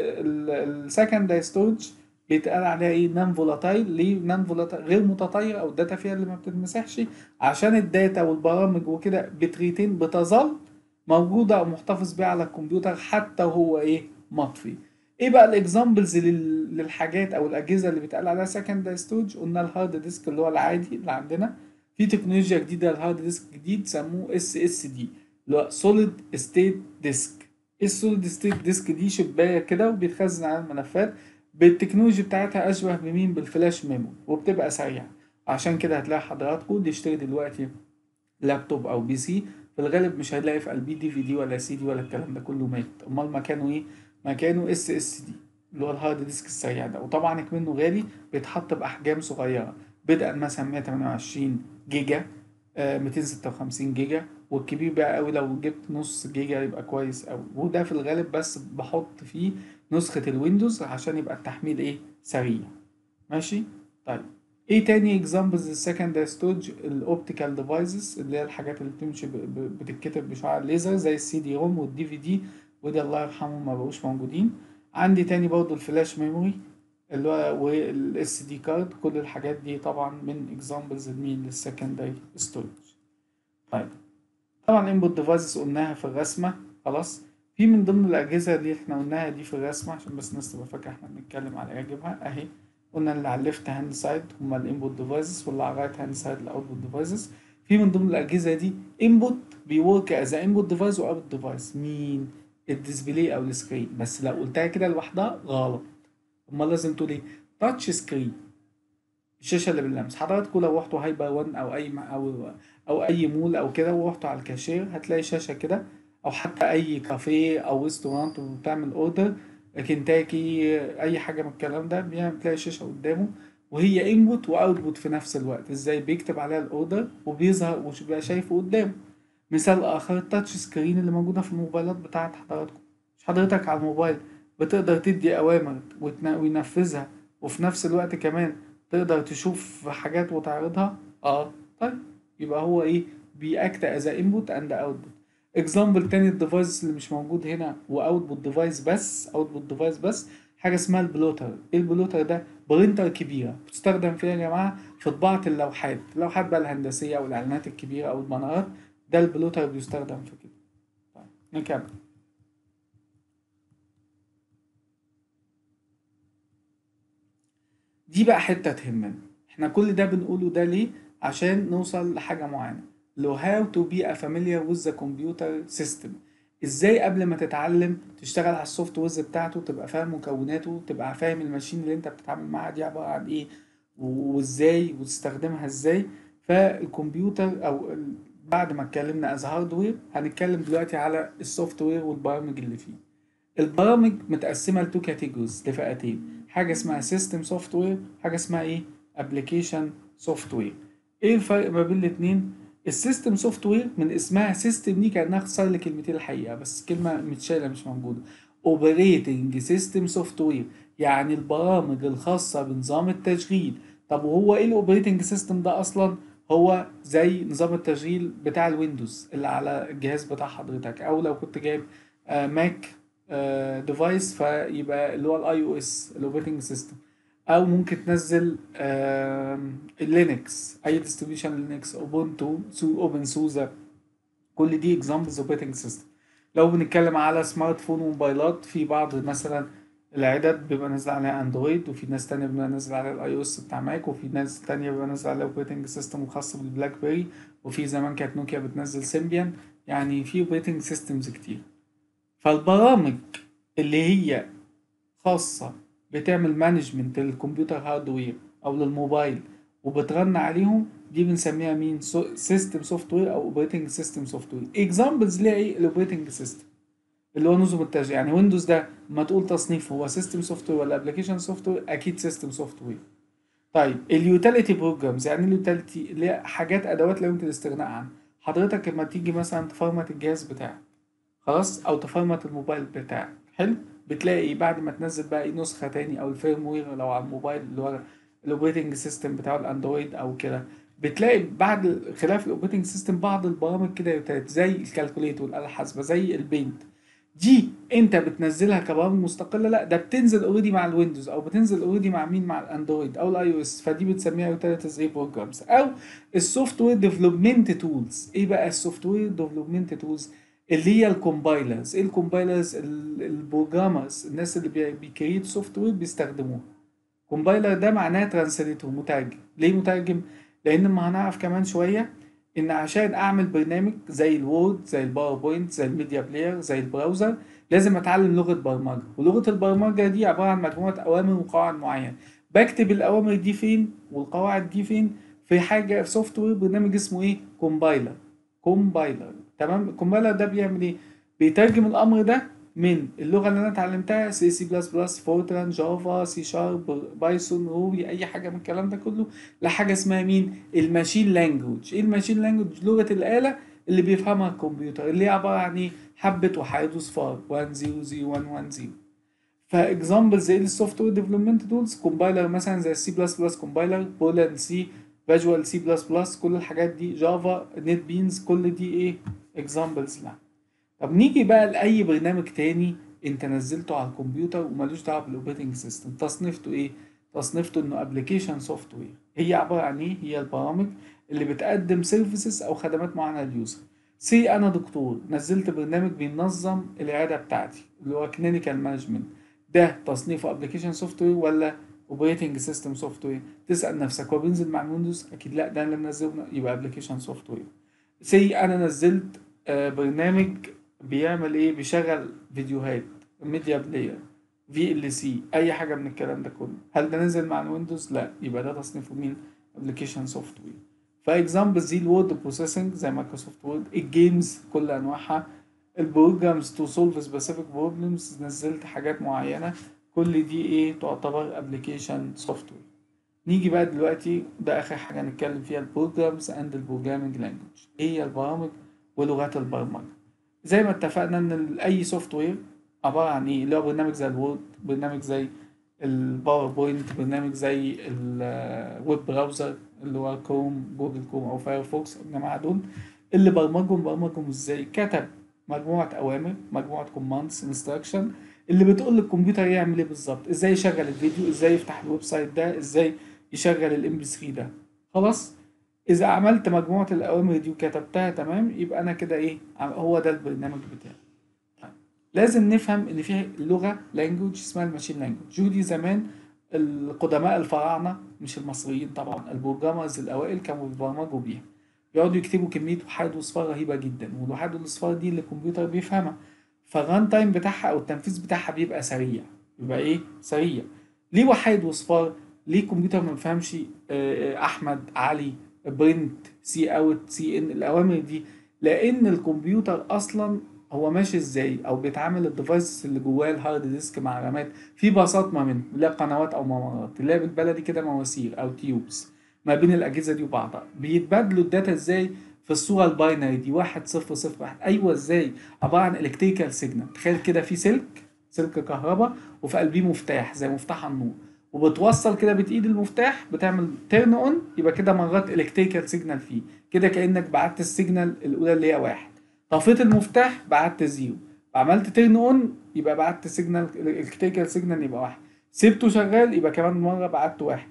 السكندري ستورج بيتقال عليها ايه نان فولاتايل ليه نان فولاتايل غير متطير او الداتا فيها اللي ما بتتمسحش عشان الداتا والبرامج وكده بتريتين بتظل موجوده او محتفظ بيها على الكمبيوتر حتى وهو ايه مطفي ايه بقى الاكزامبلز للحاجات او الاجهزه اللي بيتقال عليها سكندري ستورج قلنا الهارد ديسك اللي هو العادي اللي عندنا في تكنولوجيا جديده الهارد ديسك جديد سموه اس اس دي اللي هو سوليد ستيت ديسك السوليد ستيت ديسك دي شبايه كده وبيتخزن على الملفات بالتكنولوجي بتاعتها اشبه بمين بالفلاش ميموري وبتبقى سريعه عشان كده هتلاقي حضراتكم اللي يشتري دلوقتي لابتوب او بي سي في الغالب مش هيلاقي في قلبيه دي في دي ولا سي دي ولا الكلام ده كله مات امال مكانه ايه مكانه اس اس دي اللي هو الهارد ديسك السريع ده وطبعا كمنه غالي بيتحط باحجام صغيره بدءا مثلا 128 جيجا آه 256 جيجا والكبير بقى قوي لو جبت نص جيجا يبقى كويس قوي وده في الغالب بس بحط فيه نسخة الويندوز عشان يبقى التحميل ايه سريع ماشي طيب ايه تاني اكزامبلز السكندري ستورج الاوبتيكال ديفايسز اللي هي الحاجات اللي بتمشي بتتكتب بشعاع الليزر زي السي دي روم والدي في دي وده الله يرحمهم ما بقوش موجودين عندي تاني برضو الفلاش ميموري اللي هو والاس دي كارد كل الحاجات دي طبعا من اكزامبلز المين للسكندري ستورج طيب طبعا الانبوت ديفايسز قلناها في الرسمه خلاص في من ضمن الاجهزه اللي احنا قلناها دي في الرسمه عشان بس الناس تبقى فاكره احنا بنتكلم على ايه اجيبها اهي قلنا اللي على الليفت هاند سايد هما الانبوت ديفايسز واللي على الرايت هاند سايد الاوتبوت ديفايسز في من ضمن الاجهزه دي انبوت بيورك از انبوت ديفايس واوت ديفايس مين الديسبلاي او السكرين بس لو قلتها كده لوحدها غلط امال لازم تقول ايه تاتش سكرين الشاشه اللي باللمس حضراتكم لو رحتوا هايبر 1 او اي او او اي مول او كده ورحتوا على الكاشير هتلاقي شاشه كده او حتى اي كافيه او ريستورانت وبتعمل اوردر كنتاكي اي حاجه من الكلام ده بتلاقي الشاشه قدامه وهي انبوت واوتبوت في نفس الوقت ازاي بيكتب عليها الاوردر وبيظهر وبيبقى شايفه قدامه مثال اخر التاتش سكرين اللي موجوده في الموبايلات بتاعت حضراتكم مش حضرتك على الموبايل بتقدر تدي اوامر وينفذها وفي نفس الوقت كمان تقدر تشوف حاجات وتعرضها اه طيب يبقى هو ايه بيأكت از انبوت اند اوتبوت اكزامبل تاني الديفايس اللي مش موجود هنا واوتبوت ديفايس بس اوتبوت ديفايس بس حاجه اسمها البلوتر ايه البلوتر ده برينتر كبيره بتستخدم فيها يا جماعه في طباعه اللوحات اللوحات بقى الهندسيه او الاعلانات الكبيره او البنرات ده البلوتر بيستخدم في كده طيب نكمل دي بقى حته تهمنا احنا كل ده بنقوله ده ليه عشان نوصل لحاجه معينه لو how to be a familiar with the computer system ازاي قبل ما تتعلم تشتغل على السوفت ويرز بتاعته تبقى فاهم مكوناته تبقى فاهم الماشين اللي انت بتتعامل معاها دي عباره عن ايه وازاي وتستخدمها ازاي فالكمبيوتر او بعد ما اتكلمنا از هاردوير هنتكلم دلوقتي على السوفت وير والبرامج اللي فيه البرامج متقسمه لتو كاتيجوريز لفئتين حاجه اسمها سيستم سوفت وير حاجه اسمها ايه ابلكيشن سوفت وير ايه الفرق ما بين الاثنين السيستم سوفت وير من اسمها سيستم دي كانها اختصار لكلمتين الحقيقه بس كلمه متشاله مش موجوده اوبريتنج سيستم سوفت وير يعني البرامج الخاصه بنظام التشغيل طب وهو ايه الاوبريتنج سيستم ده اصلا هو زي نظام التشغيل بتاع الويندوز اللي على الجهاز بتاع حضرتك او لو كنت جايب آه ماك آه ديفايس فيبقى اللي هو الاي او اس الاوبريتنج سيستم او ممكن تنزل اللينكس اي ديستريبيوشن لينكس اوبونتو سو اوبن سوزا كل دي اكزامبلز اوبريتنج سيستم لو بنتكلم على سمارت فون وموبايلات في بعض مثلا العدد بيبقى نازل عليها اندرويد وفي ناس تانية بيبقى نازل عليها الاي او اس بتاع ماك وفي ناس تانية بيبقى نازل عليها اوبريتنج سيستم خاص بالبلاك بيري وفي زمان كانت نوكيا بتنزل سيمبيان يعني في اوبريتنج سيستمز كتير فالبرامج اللي هي خاصة بتعمل مانجمنت للكمبيوتر هاردوير او للموبايل وبترن عليهم دي بنسميها مين سيستم سوفت وير او اوبريتنج سيستم سوفت وير اكزامبلز ليها ايه الاوبريتنج سيستم اللي هو نظم التشغيل يعني ويندوز ده ما تقول تصنيف هو سيستم سوفت وير ولا ابلكيشن سوفت وير اكيد سيستم سوفت وير طيب اليوتيليتي بروجرامز يعني اليوتيليتي اللي هي حاجات ادوات لا يمكن الاستغناء عنها حضرتك لما تيجي مثلا تفرمت الجهاز بتاعك خلاص او تفرمت الموبايل بتاعك حلو بتلاقي بعد ما تنزل بقى ايه نسخه تاني او الفيرم وير لو على الموبايل اللي هو الاوبريتنج سيستم بتاع الاندرويد او كده بتلاقي بعد خلاف الاوبريتنج سيستم بعض البرامج كده يوتيليتي زي الكالكوليت والاله الحاسبه زي البينت دي انت بتنزلها كبرامج مستقله لا ده بتنزل اوريدي مع الويندوز او بتنزل اوريدي مع مين مع الاندرويد او الاي او اس فدي بتسميها يوتيليتيز ايه بروجرامز او السوفت وير ديفلوبمنت تولز ايه بقى السوفت وير ديفلوبمنت تولز اللي هي الكومبايلرز ايه الكومبايلرز البروجرامرز الناس اللي بيكريت سوفت وير بيستخدموها كومبايلر ده معناه ترانسليتور مترجم ليه مترجم لان ما هنعرف كمان شويه ان عشان اعمل برنامج زي الوورد زي الباوربوينت زي الميديا بلاير زي البراوزر لازم اتعلم لغه برمجه ولغه البرمجه دي عباره عن مجموعه اوامر وقواعد معينه بكتب الاوامر دي فين والقواعد دي فين في حاجه في سوفت وير برنامج اسمه ايه كومبايلر كومبايلر تمام الكومبايلر ده بيعمل ايه بيترجم الامر ده من اللغه اللي انا اتعلمتها سي سي بلس بلس فورتران جافا سي شارب بايثون روبي اي حاجه من الكلام ده كله لحاجه اسمها مين الماشين لانجوج ايه الماشين لانجوج لغه الاله اللي بيفهمها الكمبيوتر اللي هي عباره عن ايه حبه وحيد وصفار 1 0 0 1 1 0 فاكزامبل زي السوفت وير ديفلوبمنت تولز كومبايلر مثلا زي السي بلس بلس كومبايلر بولان سي فيجوال سي بلس بلس كل الحاجات دي جافا نت بينز كل دي ايه اكزامبلز لها طب نيجي بقى لاي برنامج تاني انت نزلته على الكمبيوتر ومالوش دعوه بالاوبريتنج سيستم تصنيفته ايه تصنيفته انه ابلكيشن سوفت وير هي عباره عن ايه هي البرامج اللي بتقدم سيرفيسز او خدمات معينه لليوزر سي انا دكتور نزلت برنامج بينظم العياده بتاعتي اللي هو كلينيكال مانجمنت ده تصنيفه ابلكيشن سوفت وير ولا اوبريتنج سيستم سوفت وير تسال نفسك هو بينزل مع ويندوز اكيد لا ده اللي منزله يبقى ابلكيشن سوفت وير سي انا نزلت آه برنامج بيعمل ايه بيشغل فيديوهات ميديا بلاير في ال سي اي حاجه من الكلام ده كله هل ده نزل مع الويندوز لا يبقى ده تصنيفه مين ابلكيشن سوفت وير فاكزامبل زي الوورد بروسيسنج زي مايكروسوفت وورد الجيمز كل انواعها البروجرامز تو سولف سبيسيفيك بروبلمز نزلت حاجات معينه كل دي ايه تعتبر ابلكيشن سوفت وير نيجي بقى دلوقتي ده اخر حاجه نتكلم فيها البروجرامز اند البروجرامينج لانجوج ايه هي البرامج ولغات البرمجه زي ما اتفقنا ان اي سوفت وير عباره عن ايه اللي هو برنامج زي الوورد برنامج زي الباوربوينت برنامج زي الويب براوزر اللي هو كروم جوجل كروم او فايرفوكس الجماعه دول اللي برمجهم برمجهم ازاي كتب مجموعه اوامر مجموعه كوماندز انستراكشن اللي بتقول للكمبيوتر يعمل ايه بالظبط ازاي يشغل الفيديو ازاي يفتح الويب سايت ده ازاي يشغل الام بي 3 ده خلاص اذا عملت مجموعه الاوامر دي وكتبتها تمام يبقى انا كده ايه هو ده البرنامج بتاعي طيب. لازم نفهم ان في لغه لانجوج اسمها الماشين لانجوج ودي زمان القدماء الفراعنه مش المصريين طبعا البروجرامرز الاوائل كانوا بيبرمجوا بيها يقعدوا يكتبوا كميه وحيد وصفار رهيبه جدا والوحيد والاصفار دي اللي الكمبيوتر بيفهمها فالران تايم بتاعها او التنفيذ بتاعها بيبقى سريع بيبقى ايه سريع ليه وحيد وصفار ليه الكمبيوتر ما بيفهمش احمد علي برنت سي اوت سي ان الاوامر دي لان الكمبيوتر اصلا هو ماشي ازاي او بيتعامل الديفايسز اللي جواه الهارد ديسك مع رامات في بساطه منه لا قنوات او ممرات اللي هي بالبلدي كده مواسير او تيوبس ما بين الاجهزه دي وبعضها بيتبادلوا الداتا ازاي في الصوره الباينري دي واحد صفر صفر واحد ايوه ازاي عباره عن الكتريكال سيجنال تخيل كده في سلك سلك كهرباء وفي قلبيه مفتاح زي مفتاح النور وبتوصل كده بايد المفتاح بتعمل تيرن اون يبقى كده مرات الكتريكال سيجنال فيه كده كانك بعت السيجنال الاولى اللي هي واحد طفيت المفتاح بعت زيرو عملت تيرن اون يبقى بعت سيجنال الكتريكال سيجنال يبقى واحد سيبته شغال يبقى كمان مره بعت واحد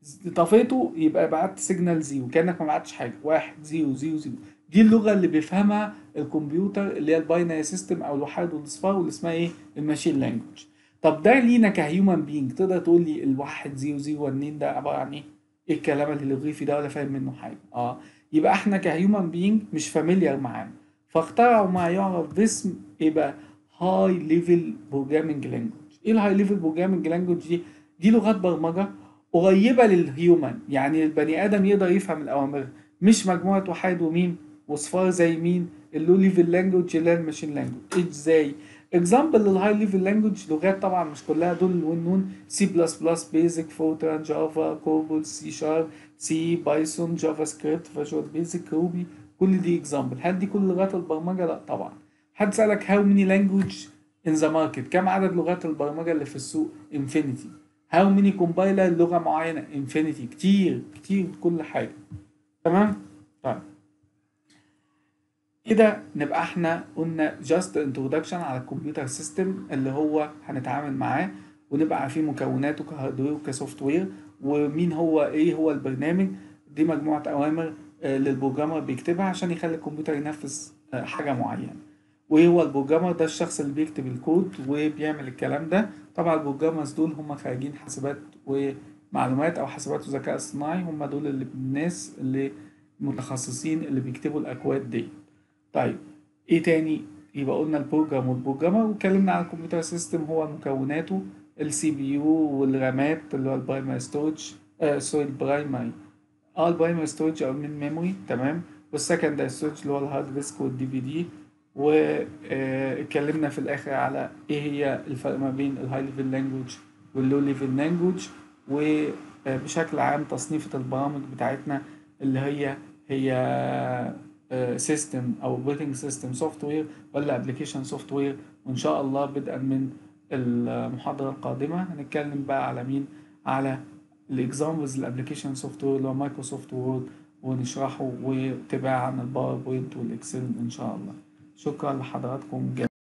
طفيته يبقى بعت سيجنال زيرو كانك ما بعتش حاجه واحد زيرو زيرو زيرو دي اللغه اللي بيفهمها الكمبيوتر اللي هي الباينري سيستم او الوحيد والاصفار واللي اسمها ايه الماشين لانجوج طب ده لينا كهيومن بينج تقدر تقول لي الواحد زيرو زيرو والنين ده عباره عن ايه؟ ايه الكلام الهيروغليفي ده ولا فاهم منه حاجه؟ اه يبقى احنا كهيومن بينج مش فاميليار معاه فاخترعوا ما يعرف باسم ايه بقى؟ هاي ليفل بروجرامنج لانجوج ايه الهاي ليفل بروجرامنج لانجوج دي؟ دي لغات برمجه قريبه للهيومن يعني البني ادم يقدر يفهم الاوامر مش مجموعه وحيد ومين وصفار زي مين اللو ليفل لانجوج اللي هي الماشين لانجوج ازاي؟ اكزامبل للهاي ليفل لانجوج لغات طبعا مش كلها دول والنون سي بلس بلس بيزك فورتران جافا كوبول سي شارب سي بايثون جافا سكريبت فيجوال بيزك روبي كل دي اكزامبل هل دي كل لغات البرمجه لا طبعا حد سالك هاو ماني لانجوج ان ذا ماركت كم عدد لغات البرمجه اللي في السوق انفينيتي هاو ماني كومبايلر لغه معينه انفينيتي كتير كتير كل حاجه تمام طيب كده نبقى احنا قلنا جاست انترودكشن على الكمبيوتر سيستم اللي هو هنتعامل معاه ونبقى عارفين مكوناته كهاردوير وكسوفت وير ومين هو ايه هو البرنامج دي مجموعه اوامر للبروجرامر بيكتبها عشان يخلي الكمبيوتر ينفذ حاجه معينه وايه هو البروجرامر ده الشخص اللي بيكتب الكود وبيعمل الكلام ده طبعا البروجرامرز دول هم خارجين حاسبات معلومات او حاسبات وذكاء اصطناعي هم دول اللي الناس اللي متخصصين اللي بيكتبوا الاكواد دي طيب ايه تاني يبقى قلنا البروجرام والبروجرامر واتكلمنا عن الكمبيوتر سيستم هو مكوناته السي بي يو والرامات اللي هو البرايمري ستورج آه سوري البرايمري اه البرايمري ستورج او من ميموري تمام والسكندري ستورج اللي هو الهارد ديسك والدي في دي واتكلمنا في الاخر على ايه هي الفرق ما بين الهاي ليفل لانجوج واللو ليفل لانجوج وبشكل عام تصنيفة البرامج بتاعتنا اللي هي هي سيستم او اوبريتنج سيستم سوفت وير ولا ابلكيشن سوفت وير وان شاء الله بدءا من المحاضرة القادمة هنتكلم بقى على مين على الاكزامبلز الابلكيشن سوفت وير اللي هو مايكروسوفت وورد ونشرحه وتباع عن الباوربوينت والاكسل ان شاء الله شكرا لحضراتكم جميعا